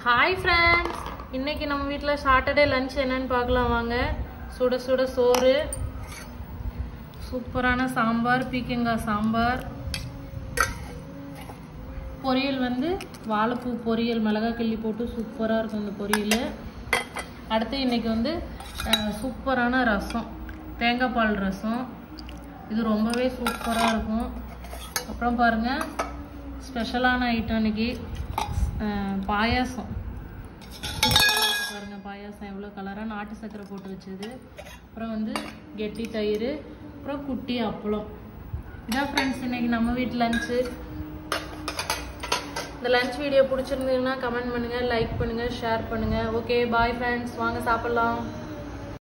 hi friends இன்னைக்கு நம்ம வீட்டில் சாட்டர்டே லஞ்ச் என்னன்னு பார்க்கலாம் வாங்க சுட சுட சோறு சூப்பரான சாம்பார் பீக்கங்காய் சாம்பார் பொரியல் வந்து வாழைப்பூ பொரியல் மிளகாய் கிள்ளி போட்டு சூப்பராக இருக்கும் இந்த பொரியல் அடுத்து இன்னைக்கு வந்து அஹ், சூப்பரான ரசம் தேங்காய் பால் ரசம் இது ரொம்பவே சூப்பராக இருக்கும் அப்புறம் பாருங்கள் ஸ்பெஷலான ஐட்டம் இன்னைக்கு அஹ், பாயாசம் சூப்பரா இருக்கு பாருங்க பாயாசம் எவ்வளோ கலராக நாட்டு சர்க்கரை போட்டு வச்சது அப்புறம் வந்து கெட்டி தயிர் அப்புறம் குட்டி அப்பளம் இதான் ஃப்ரெண்ட்ஸ் இன்னைக்கு நம்ம வீட்டு லஞ்சு இந்த லஞ்ச் வீடியோ பிடிச்சிருந்ததுன்னா கமெண்ட் பண்ணுங்கள் லைக் பண்ணுங்கள் ஷேர் பண்ணுங்கள் ஓகே பாய் ஃப்ரெண்ட்ஸ் வாங்க சாப்பிட்லாம்